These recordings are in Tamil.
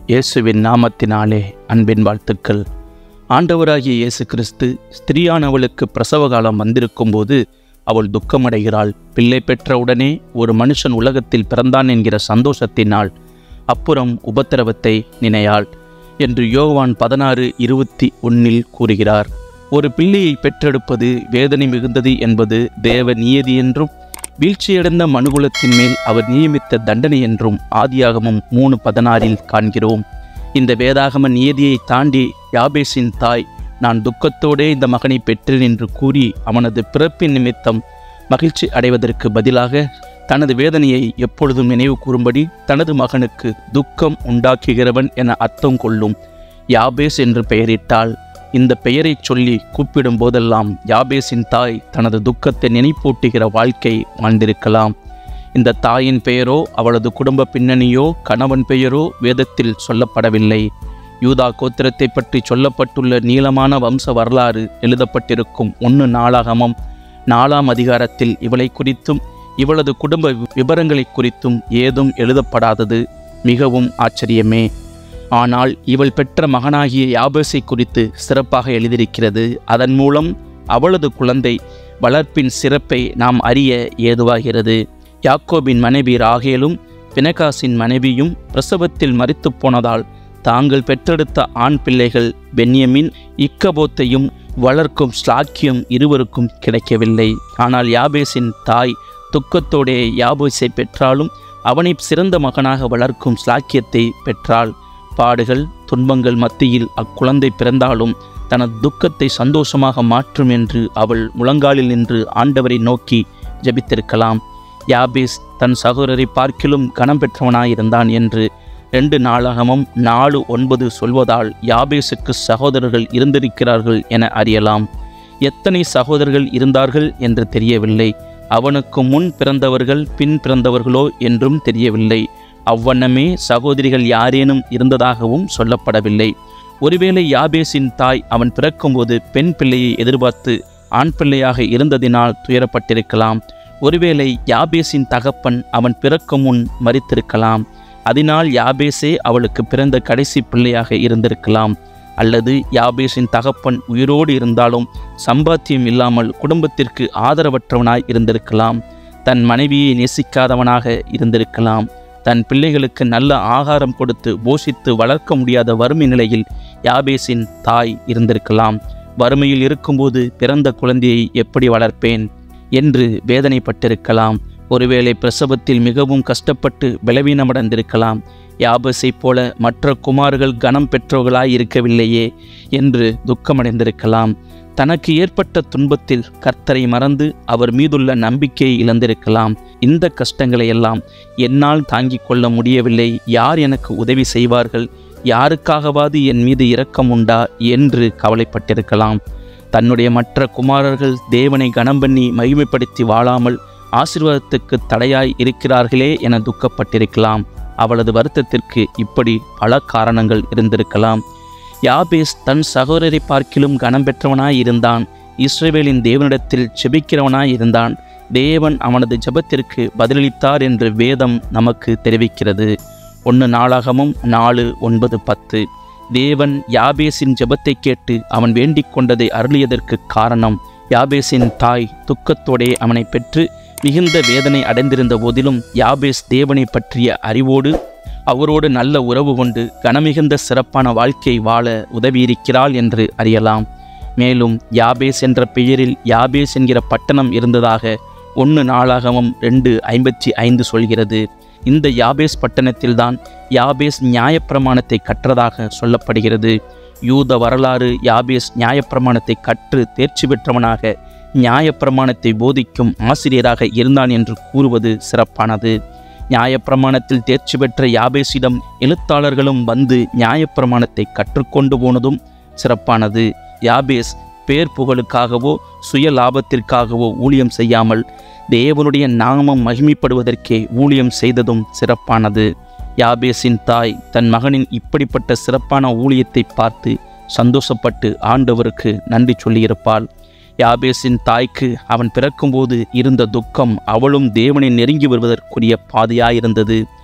இயேசுவின் நாமத்தினாலே அன்பின் வாழ்த்துக்கள் ஆண்டவராகிய இயேசு கிறிஸ்து ஸ்திரீயானவளுக்கு பிரசவ காலம் வந்திருக்கும்போது அவள் துக்கமடைகிறாள் பிள்ளை பெற்றவுடனே ஒரு மனுஷன் உலகத்தில் பிறந்தான் என்கிற சந்தோஷத்தினால் அப்புறம் உபத்திரவத்தை நினையாள் என்று யோவான் பதினாறு இருபத்தி ஒன்னில் கூறுகிறார் ஒரு பிள்ளையை பெற்றெடுப்பது வேதனை மிகுந்தது என்பது தேவ நியதி என்றும் வீழ்ச்சியடைந்த மனுகுலத்தின் மேல் அவர் நியமித்த தண்டனை என்றும் ஆதியாகமம் மூணு பதினாறில் காண்கிறோம் இந்த வேதாகம நியதியை தாண்டி யாபேசின் தாய் நான் துக்கத்தோடே இந்த மகனை பெற்றேன் என்று கூறி அவனது பிறப்பின் நிமித்தம் மகிழ்ச்சி அடைவதற்கு பதிலாக தனது வேதனையை எப்பொழுதும் நினைவு கூறும்படி தனது மகனுக்கு துக்கம் உண்டாக்குகிறவன் என அர்த்தம் கொள்ளும் யாபேஸ் என்று பெயரிட்டால் இந்த பெயரைச் சொல்லி கூப்பிடும் போதெல்லாம் யாபேசின் தாய் தனது துக்கத்தை நினைப்பூட்டுகிற வாழ்க்கை வாழ்ந்திருக்கலாம் இந்த தாயின் பெயரோ அவளது குடும்ப பின்னணியோ கணவன் பெயரோ வேதத்தில் சொல்லப்படவில்லை யூதா கோத்திரத்தை பற்றி சொல்லப்பட்டுள்ள நீளமான வம்ச வரலாறு எழுதப்பட்டிருக்கும் ஒன்று நாளாகமம் நாலாம் அதிகாரத்தில் இவளை குறித்தும் இவளது குடும்ப விவரங்களை குறித்தும் ஏதும் எழுதப்படாதது மிகவும் ஆச்சரியமே ஆனால் இவள் பெற்ற மகனாகிய யாபேசை குறித்து சிறப்பாக எழுதியிருக்கிறது அதன் மூலம் அவளது குழந்தை வளர்ப்பின் சிறப்பை நாம் அறிய ஏதுவாகிறது யாக்கோபின் மனைவி ராகேலும் பினகாசின் மனைவியும் பிரசவத்தில் மறித்து போனதால் தாங்கள் பெற்றெடுத்த ஆண் பிள்ளைகள் பென்யமின் இக்கபோத்தையும் வளர்க்கும் ஸ்லாக்கியம் இருவருக்கும் கிடைக்கவில்லை ஆனால் யாபேசின் தாய் துக்கத்தோடே யாபேசை பெற்றாலும் அவனை சிறந்த மகனாக வளர்க்கும் ஸ்லாக்கியத்தை பெற்றாள் பாடுகள் துன்பங்கள் மத்தியில் அக்குழந்தை பிறந்தாலும் தனது துக்கத்தை சந்தோஷமாக மாற்றும் என்று அவள் முழங்காலில் நின்று ஆண்டவரை நோக்கி ஜெபித்திருக்கலாம் யாபேஸ் தன் சகோதரரை பார்க்கிலும் கனம் பெற்றவனாயிருந்தான் என்று ரெண்டு நாளாகமும் நாலு ஒன்பது சொல்வதால் யாபேசுக்கு சகோதரர்கள் இருந்திருக்கிறார்கள் என அறியலாம் எத்தனை சகோதரர்கள் இருந்தார்கள் என்று தெரியவில்லை அவனுக்கு முன் பிறந்தவர்கள் பின் பிறந்தவர்களோ என்றும் தெரியவில்லை அவ்வண்ணமே சகோதரிகள் யாரேனும் இருந்ததாகவும் சொல்லப்படவில்லை ஒருவேளை யாபேசின் தாய் அவன் பிறக்கும்போது பெண் பிள்ளையை எதிர்பார்த்து ஆண் பிள்ளையாக இருந்ததினால் துயரப்பட்டிருக்கலாம் ஒருவேளை யாபேசின் தகப்பன் அவன் பிறக்கும் முன் மறித்திருக்கலாம் அதனால் யாபேசே அவளுக்கு பிறந்த கடைசி பிள்ளையாக இருந்திருக்கலாம் அல்லது யாபேசின் தகப்பன் உயிரோடு இருந்தாலும் சம்பாத்தியம் இல்லாமல் குடும்பத்திற்கு ஆதரவற்றவனாய் இருந்திருக்கலாம் தன் மனைவியை நேசிக்காதவனாக இருந்திருக்கலாம் தன் பிள்ளைகளுக்கு நல்ல ஆகாரம் கொடுத்து போஷித்து வளர்க்க முடியாத வறுமை நிலையில் யாபேசின் தாய் இருந்திருக்கலாம் வறுமையில் இருக்கும்போது பிறந்த குழந்தையை எப்படி வளர்ப்பேன் என்று வேதனைப்பட்டிருக்கலாம் ஒருவேளை பிரசவத்தில் மிகவும் கஷ்டப்பட்டு பலவீனமடைந்திருக்கலாம் யாபஸை போல மற்ற குமார்கள் கனம் பெற்றவர்களாய் இருக்கவில்லையே என்று துக்கமடைந்திருக்கலாம் தனக்கு ஏற்பட்ட துன்பத்தில் கர்த்தரை மறந்து அவர் மீதுள்ள நம்பிக்கையை இழந்திருக்கலாம் இந்த கஷ்டங்களை எல்லாம் என்னால் தாங்கிக் கொள்ள முடியவில்லை யார் எனக்கு உதவி செய்வார்கள் யாருக்காகவாது என் மீது இரக்கம் உண்டா என்று கவலைப்பட்டிருக்கலாம் தன்னுடைய மற்ற குமாரர்கள் தேவனை கனம் பண்ணி மகிமைப்படுத்தி வாழாமல் ஆசீர்வாதத்துக்கு தடையாய் இருக்கிறார்களே என துக்கப்பட்டிருக்கலாம் அவளது வருத்தத்திற்கு இப்படி பல காரணங்கள் இருந்திருக்கலாம் யாபேஸ் தன் சகோதரரை பார்க்கிலும் கனம் பெற்றவனாய் இருந்தான் இஸ்ரேவேலின் தேவனிடத்தில் செபிக்கிறவனாய் இருந்தான் தேவன் அவனது ஜெபத்திற்கு பதிலளித்தார் என்று வேதம் நமக்கு தெரிவிக்கிறது ஒன்று நாளாகமும் நாலு ஒன்பது பத்து தேவன் யாபேசின் ஜெபத்தை கேட்டு அவன் வேண்டிக் கொண்டதை அருளியதற்கு காரணம் யாபேசின் தாய் துக்கத்தோடே அவனை பெற்று மிகுந்த வேதனை அடைந்திருந்த போதிலும் யாபேஸ் தேவனை பற்றிய அறிவோடு அவரோடு நல்ல உறவு கொண்டு கனமிகுந்த சிறப்பான வாழ்க்கை வாழ உதவியிருக்கிறாள் என்று அறியலாம் மேலும் யாபேஸ் என்ற பெயரில் யாபேஸ் என்கிற பட்டணம் இருந்ததாக ஒன்று நாளாகவும் ரெண்டு ஐம்பத்தி ஐந்து சொல்கிறது இந்த யாபேஸ் பட்டணத்தில்தான் யாபேஸ் நியாயப்பிரமாணத்தை கற்றதாக சொல்லப்படுகிறது யூத வரலாறு யாபேஸ் நியாயப்பிரமாணத்தை கற்று தேர்ச்சி பெற்றவனாக நியாயப்பிரமாணத்தை போதிக்கும் ஆசிரியராக இருந்தான் என்று கூறுவது சிறப்பானது நியாயப்பிரமாணத்தில் தேர்ச்சி பெற்ற யாபேசிடம் எழுத்தாளர்களும் வந்து நியாயப்பிரமாணத்தை கற்றுக்கொண்டு போனதும் சிறப்பானது யாபேஸ் பேர் புகழுக்காகவோ சுய லாபத்திற்காகவோ ஊழியம் செய்யாமல் தேவனுடைய நாமம் மகிமைப்படுவதற்கே ஊழியம் செய்ததும் சிறப்பானது யாபேசின் தாய் தன் மகனின் இப்படிப்பட்ட சிறப்பான ஊழியத்தை பார்த்து சந்தோஷப்பட்டு ஆண்டவருக்கு நன்றி சொல்லியிருப்பாள் யாபேசின் தாய்க்கு அவன் பிறக்கும்போது இருந்த துக்கம் அவளும் தேவனை நெருங்கி வருவதற்குரிய பாதையாயிருந்தது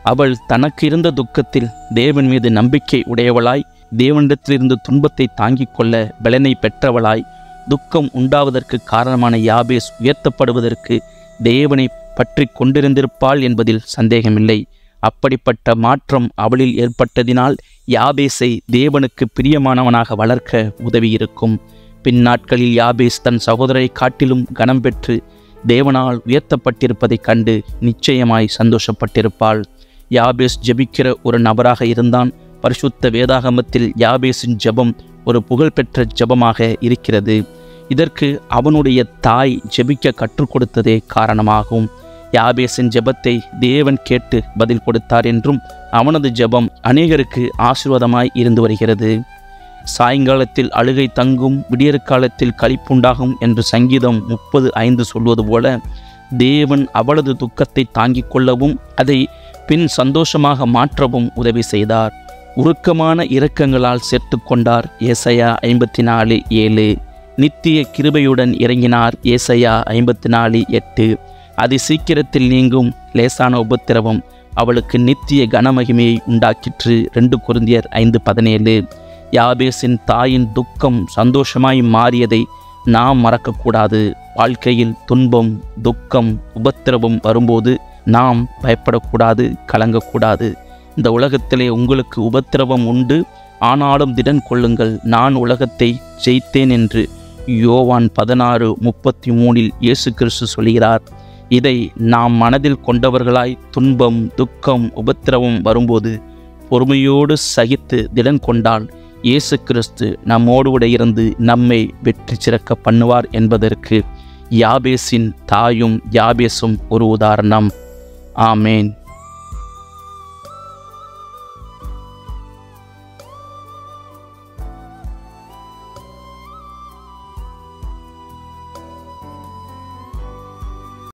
அவள் தனக்கு இருந்த துக்கத்தில் தேவன் மீது நம்பிக்கை உடையவளாய் தேவனிடத்திலிருந்து துன்பத்தை தாங்கிக் கொள்ள பலனை பெற்றவளாய் துக்கம் உண்டாவதற்கு காரணமான யாபேஸ் உயர்த்தப்படுவதற்கு தேவனை பற்றி கொண்டிருந்திருப்பாள் என்பதில் சந்தேகமில்லை அப்படிப்பட்ட மாற்றம் அவளில் ஏற்பட்டதினால் யாபேஸை தேவனுக்கு பிரியமானவனாக வளர்க்க உதவியிருக்கும் பின் நாட்களில் யாபேஸ் தன் சகோதரரை காட்டிலும் கனம் பெற்று தேவனால் உயர்த்தப்பட்டிருப்பதைக் கண்டு நிச்சயமாய் சந்தோஷப்பட்டிருப்பாள் யாபேஸ் ஜெபிக்கிற ஒரு நபராக இருந்தான் பரிசுத்த வேதாகமத்தில் யாபேஸின் ஜெபம் ஒரு புகழ்பெற்ற ஜெபமாக இருக்கிறது இதற்கு அவனுடைய தாய் ஜெபிக்க கற்றுக் கொடுத்ததே காரணமாகும் யாபேசின் ஜெபத்தை தேவன் கேட்டு பதில் கொடுத்தார் என்றும் அவனது ஜெபம் அநேகருக்கு ஆசீர்வாதமாய் இருந்து வருகிறது சாயங்காலத்தில் அழுகை தங்கும் விடியற்காலத்தில் களிப்புண்டாகும் என்று சங்கீதம் முப்பது ஐந்து சொல்வது போல தேவன் அவளது துக்கத்தை தாங்கிக் கொள்ளவும் அதை பின் சந்தோஷமாக மாற்றவும் உதவி செய்தார் உருக்கமான இரக்கங்களால் சேர்த்து கொண்டார் ஏசையா ஐம்பத்தி நாலு ஏழு நித்திய கிருபையுடன் இறங்கினார் ஏசையா ஐம்பத்தி நாலு எட்டு அதி சீக்கிரத்தில் நீங்கும் லேசான உபத்திரவம் அவளுக்கு நித்திய கனமகிமையை உண்டாக்கிற்று ரெண்டு குருந்தியர் ஐந்து பதினேழு யாபேசின் தாயின் துக்கம் சந்தோஷமாய் மாறியதை நாம் மறக்கக்கூடாது வாழ்க்கையில் துன்பம் துக்கம் உபத்திரவம் வரும்போது நாம் பயப்படக்கூடாது கலங்கக்கூடாது இந்த உலகத்திலே உங்களுக்கு உபத்திரவம் உண்டு ஆனாலும் திடன் கொள்ளுங்கள் நான் உலகத்தை ஜெயித்தேன் என்று யோவான் பதினாறு முப்பத்தி மூணில் இயேசு கிறிஸ்து சொல்கிறார் இதை நாம் மனதில் கொண்டவர்களாய் துன்பம் துக்கம் உபத்திரவம் வரும்போது பொறுமையோடு சகித்து திடன் கொண்டால் இயேசு கிறிஸ்து நம்மோடு கூட இருந்து நம்மை வெற்றி சிறக்க பண்ணுவார் என்பதற்கு யாபேசின் தாயும் யாபேசும் ஒரு உதாரணம் ஆமேன்